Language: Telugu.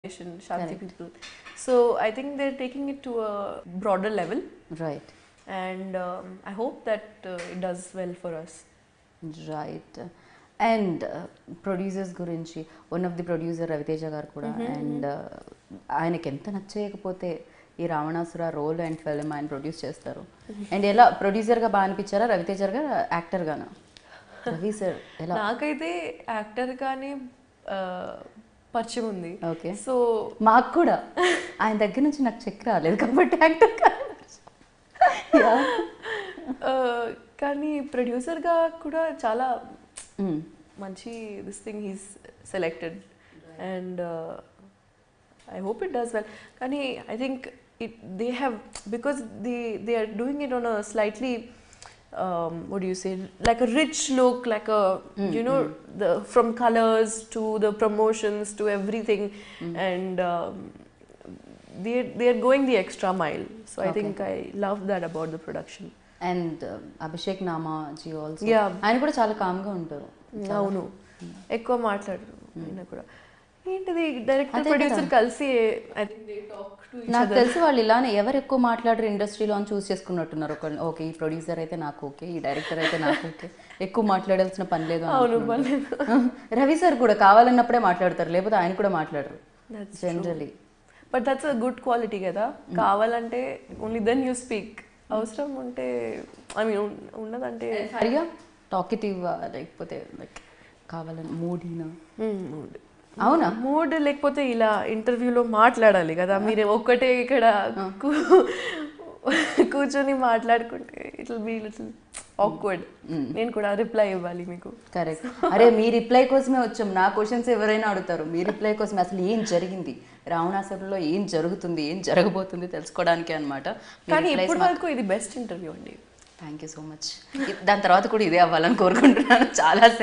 Shanti people. So I think they're taking it to a broader level, right and um, I hope that uh, it does well for us. Right and producers గురించి one of the producer Ravi Teja గారు కూడా అండ్ ఆయనకి ఎంత నచ్చేయకపోతే ఈ రావణాసుర రోల్ అండ్ ఫిల్మ్ ఆయన ప్రొడ్యూస్ చేస్తారు అండ్ ఎలా ప్రొడ్యూసర్గా బాగా అనిపించారా రవితేజ గారు యాక్టర్గానా రవి సార్ ఎలా నాకైతే యాక్టర్ కానీ పరిచయం ఉంది ఓకే సో మాకు కూడా ఆయన దగ్గర నుంచి నాకు చెక్ రాలేదు కాబట్టి యాక్టర్ కానీ ప్రొడ్యూసర్గా కూడా చాలా మంచి this thing he's selected and I hope it does well కానీ I think it they have because they they are doing it on a slightly um, what do you say like a rich look like a you know the from colors to the promotions to everything and um, they they are going the extra mile so i Okay. think i love that about the production and Abhishek Namaji also Yeah. ఆయన కూడా చాలా కామ్గా ఉంటారు అవును ఎక్కువ మాట్లాడరు ఆయన కూడా ఏంటిది డైరెక్టర్ అదే ప్రొడ్యూసర్ కదా. కలిసి I think they talk to నాకు తెలిసి వాళ్ళు ఇలానే ఎవరు ఎక్కువ మాట్లాడరు ఇండస్ట్రీలో అని చూస్ చేసుకున్నట్టున్నారు ఒకళ్ళు ఓకే ఈ ప్రొడ్యూసర్ అయితే నాకు ఓకే ఈ డైరెక్టర్ అయితే నాకు ఓకే ఎక్కువ మాట్లాడాల్సిన పని లేదు అని అవును అనుకుంటున్నారు. రవి సార్ కూడా కావాలన్నప్పుడే మాట్లాడతారు లేకపోతే ఆయన కూడా మాట్లాడరు That's generally but that's a good quality కదా కావాలంటే ఓన్లీ దెన్ యూ స్పీక్ అవసరం ఉంటే ఐ మీన్ ఉన్నదంటే హరియా టాకిటివ్ లేకపోతే లైక్ కావాలని మూడీనా మూడ్ అవునా మూడ్ లేకపోతే ఇలా ఇంటర్వ్యూలో మాట్లాడాలి కదా మీరు ఒక్కటే ఇక్కడ కూ- కూర్చొని మాట్లాడుకుంటే ఇట్లా బీ లిటిల్ ఆక్వర్డ్ నేను కూడా రిప్లై ఇవ్వాలి మీకు కరెక్ట్ అరే మీ రిప్లై కోసమే వచ్చాం నా క్వశ్చన్స్ ఎవరైనా అడుగుతారు మీ రిప్లై కోసమే అసలు ఏం జరిగింది రావణాసురులో ఏం జరుగుతుంది ఏం జరగబోతుంది తెలుసుకోవడానికి అనమాట కానీ ఇప్పటి వరకు ఇది బెస్ట్ ఇంటర్వ్యూ అండి థ్యాంక్ యూ సో మచ్ దాని తర్వాత కూడా ఇదే అవ్వాలని కోరుకుంటున్నాను చాలా